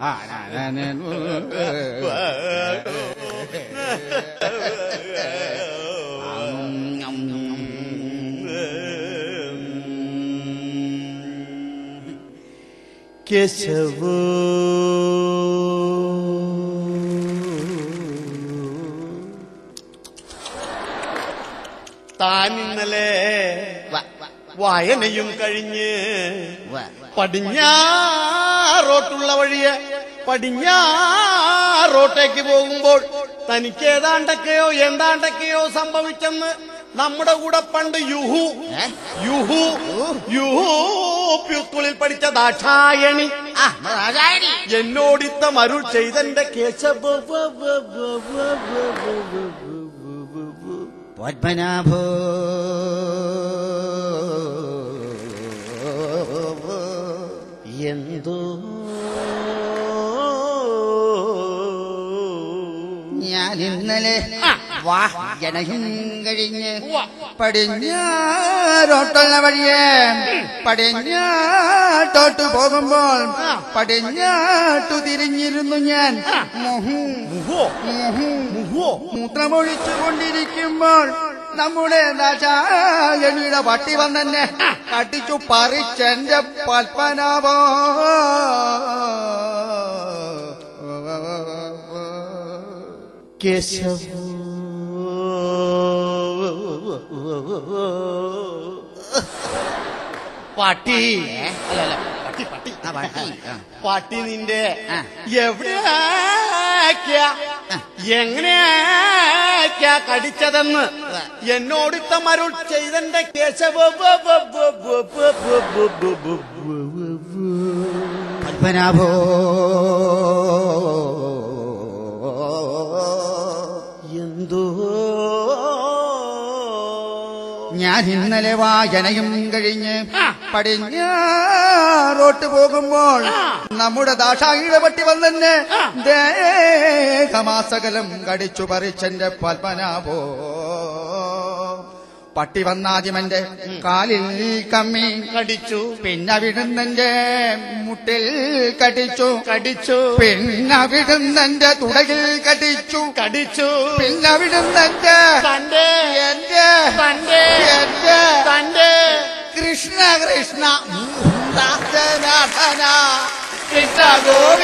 കേശവ താൻ ഇന്നലെ വായനയും കഴിഞ്ഞ് പടിഞ്ഞാറോട്ടുള്ള വഴിയെ പടിഞ്ഞാറോട്ടേക്ക് പോകുമ്പോൾ തനിക്ക് ഏതാണ്ടൊക്കെയോ എന്താണ്ടൊക്കെയോ സംഭവിച്ചെന്ന് നമ്മുടെ കൂടെ പണ്ട് യുഹു യുഹു യുഹു സ്കൂളിൽ പഠിച്ച ദാക്ഷായണി എന്നോടിത്ത മരുൾ ചെയ്തെന്റെ കേശവ പത്മനാഭോ എന്തോ ഞാൻ ഇന്നലെ ജനകം കഴിഞ്ഞ് പടിഞ്ഞാറോട്ടുള്ള വഴിയെ പടിഞ്ഞാട്ടോട്ട് പോകുമ്പോൾ പടിഞ്ഞാട്ടു തിരിഞ്ഞിരുന്നു ഞാൻ മുഹും മുഹോ മുഹും മുഹോ മൂത്രമൊഴിച്ചു കൊണ്ടിരിക്കുമ്പോൾ നമ്മുടെ ദാശായണിയുടെ പട്ടി വന്നെന്നെ കടിച്ചു പറിച്ചെന്റെ പത്മനാഭോ കേശവ പാട്ടി അല്ല അല്ല പട്ടി പട്ടി ആ പട്ടി ആ. പാട്ടി നിന്റെ ആ. എവിടെയാ എങ്ങനെയാ കടിച്ചതെന്ന് എന്നോടിത്ത മരുൾ ചെയ്തെന്റെ കേശവ പത്മനാഭോ എന്തോ ഞാൻ ഇന്നലെ വായനയും കഴിഞ്ഞ് പടിഞ്ഞാറോട്ട് പോകുമ്പോൾ നമ്മുടെ ദാഷായിയുടെ പട്ടി വന്നെന്നെ ദേഹമാസകലം കടിച്ചു പറിച്ചെന്റെ പത്മനാഭോ പട്ടി വന്നാദ്യമെന്റെ കാലിൽ കമ്മി കടിച്ചു പിന്നെ വിടുന്നെന്റെ മുട്ടിൽ കടിച്ചു കടിച്ചു പിന്നെ വിടുന്നെന്റെ തുടകിൽ കടിച്ചു കടിച്ചു പിന്നെ വിടുന്നെന്റെ തന്റെ എന്റെ തന്റെ എന്റെ തന്റെ കൃഷ്ണ കൃഷ്ണ ദാസനാഥന കൃഷ്ണ ഗോവിന്ദ